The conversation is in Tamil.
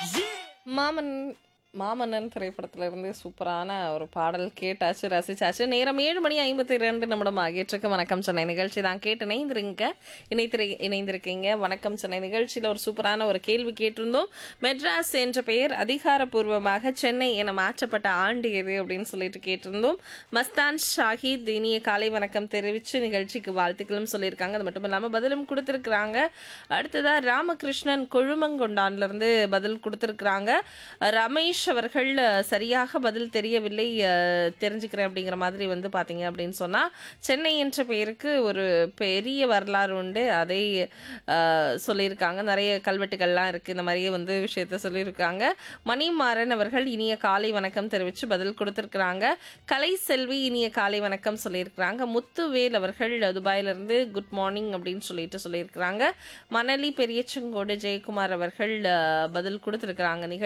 மாமன் மாமன்னன் திரைப்படத்துல இருந்து சூப்பரான ஒரு பாடல் கேட்டாச்சு ரசிச்சாச்சு நேரம் ஏழு மணி ஐம்பத்தி ரெண்டு நிமிடம் ஆகிட்டு வணக்கம் சென்னை நிகழ்ச்சி தான் கேட்டு இணைந்திருங்க இணைத்திரு இணைந்திருக்கீங்க வணக்கம் சென்னை நிகழ்ச்சியில ஒரு சூப்பரான ஒரு கேள்வி கேட்டிருந்தோம் மெட்ராஸ் என்ற பெயர் அதிகாரப்பூர்வமாக சென்னை என மாற்றப்பட்ட ஆண்டு எது அப்படின்னு சொல்லிட்டு கேட்டிருந்தோம் மஸ்தான் ஷாஹித் இனிய காலை வணக்கம் தெரிவிச்சு நிகழ்ச்சிக்கு வாழ்த்துக்களும் சொல்லியிருக்காங்க அது மட்டும் இல்லாம பதிலும் கொடுத்திருக்கிறாங்க அடுத்ததா ராமகிருஷ்ணன் கொழுமங்கொண்டான்ல இருந்து பதில் கொடுத்திருக்கிறாங்க ரமேஷ் அவர்கள் அஹ், சரியாக பதில் தெரியவில்லை அஹ், தெரிஞ்சுக்கிறேன் அப்படிங்கிற மாதிரி வந்து பாத்தீங்க அப்படின்னு சொன்னா சென்னை என்ற பெயருக்கு ஒரு பெரிய வரலாறு உண்டு அதை அஹ், சொல்லியிருக்காங்க நிறைய கல்வெட்டுகள்லாம் இருக்கு இந்த மாதிரியே வந்து விஷயத்த சொல்லியிருக்காங்க மணிமாறன் அவர்கள் இனிய காலை வணக்கம் தெரிவித்து பதில் கொடுத்திருக்கிறாங்க கலை செல்வி இனிய காலை வணக்கம் சொல்லியிருக்கிறாங்க முத்துவேல் அவர்கள் துபாயிலிருந்து குட் மார்னிங் அப்படின்னு சொல்லிட்டு சொல்லியிருக்கிறாங்க மணலி பெரியச்சங்கோடு ஜெயக்குமார் அவர்கள் அஹ், பதில் கொடுத்திருக்கிறாங்க நிகழ்ச்சி